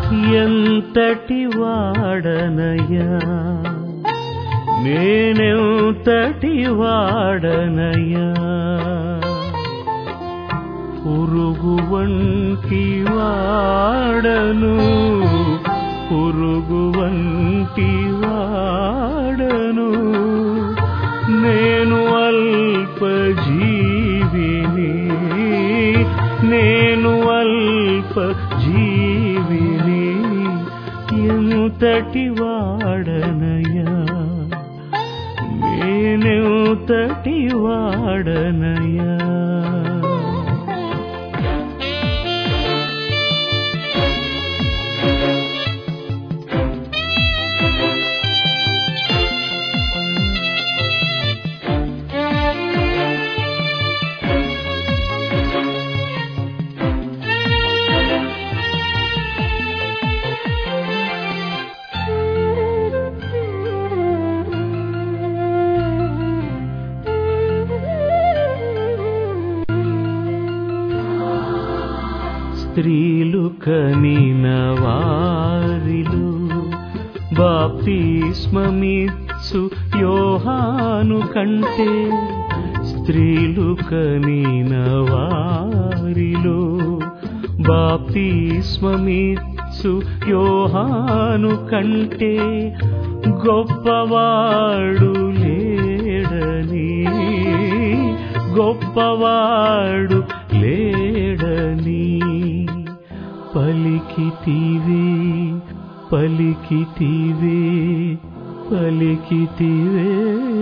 ఎంతటి వాడనయ్యా నేనెంతటి వాడనయ్యా పురుగు వంటి వాడను పురుగు వంటి వాడను నేను అల్ప జీవిని నేను అల్ప జీవిని ఎంతటి వాడనయ్యా నేనెంతటి వాడనయ్యా స్త్రీలు కనిన వారిలో బాప్తిస్మమిత్సు యోహాను కంటే స్త్రీలు కనిన వారిలో బాప్తిస్మమిత్సు యోహాను కంటే గొప్పవాడు లేడని గొప్పవాడు లేడని పలికితివే పలికితివే పలికితివే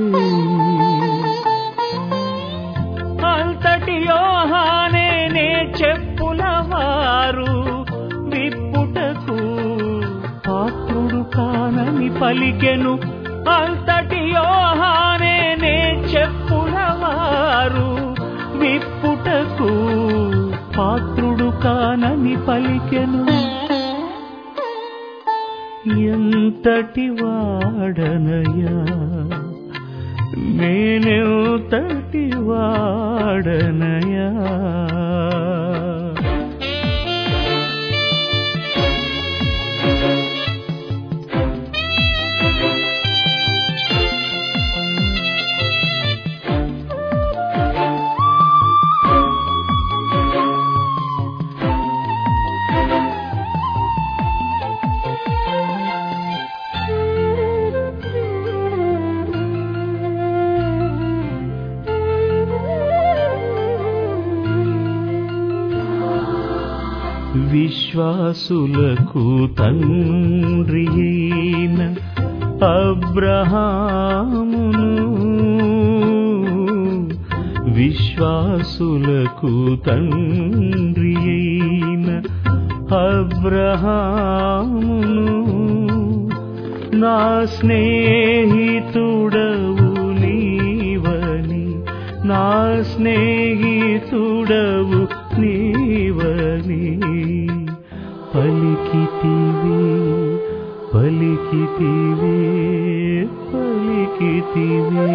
అంతటి యోహానే నే చెప్పుల వారు విప్పుటకు పాత్రుడు కానని పలికెను అంతటి యోహానే నే చెప్పుల వారు విప్పుటకు పాత్రుడు కానని పలికెను ఎంతటి వాడనయ్యా నేనెంతటి వాడనయ్యా విశ్వాసులకు తండ్రి అయిన అబ్రహామును విశ్వాసులకు తండ్రి అయిన అబ్రహామును నా స్నేహితుడవు నీవని నా స్నేహితుడవు నీవని పలికితివే పలికితివే పలికితివే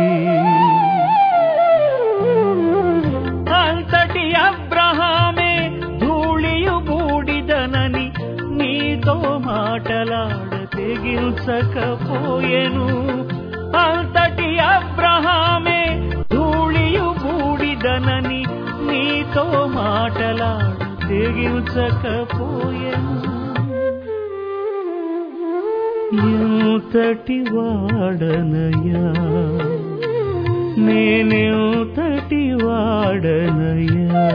అంతటి అబ్రహామే ధూళియు బూడిదనని నీతో మాటలాడ తెగించకపోయెను అంతటి అబ్రహామే ధూళియు బూడిదనని నీతో మాటలాడ తెగించకపోయెను ఎంతటి వాడనయ్యా నేనెంతటి వాడనయ్యా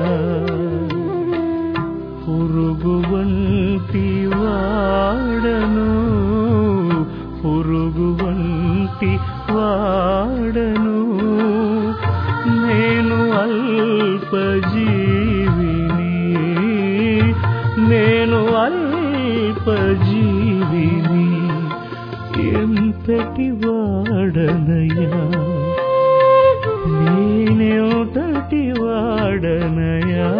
పురుగు వంటి వాడను పురుగు వంటి వాడను నేను అల్పజీవిని నేను అల్పజీవిని ఎంతటి వాడనయ్యా నేనెంతటి వాడనయా